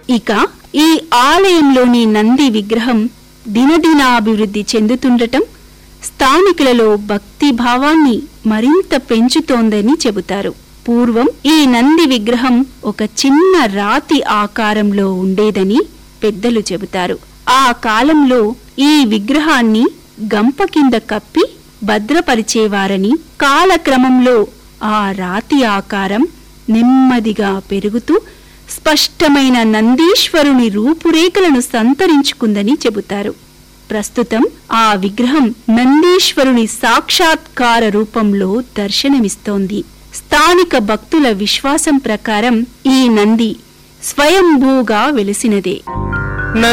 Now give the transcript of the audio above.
ఇక ఈ ఆలయంలోని నంది విగ్రహం దినదినాభివృద్ధి చెందుతుండటం స్థానికులలో భక్తి భావాన్ని మరింత పెంచుతోందని చెబుతారు పూర్వం ఈ నంది విగ్రహం ఒక చిన్న రాతి ఆకారంలో ఉండేదని పెద్దలు చెబుతారు ఆ కాలంలో ఈ విగ్రహాన్ని గంప కింద కప్పి భద్రపరిచేవారని కాలక్రమంలో ఆ రాతి ఆకారం నెమ్మదిగా పెరుగుతూ స్పష్టమైన నందీశ్వరుని రూపురేఖలను సంతరించుకుందని చెబుతారు ప్రస్తుతం ఆ విగ్రహం నందీశ్వరుని సాక్షాత్కార రూపంలో దర్శనమిస్తోంది స్థానిక భక్తుల విశ్వాసం ప్రకారం ఈ నంది స్వయంభూగా వెలిసినదే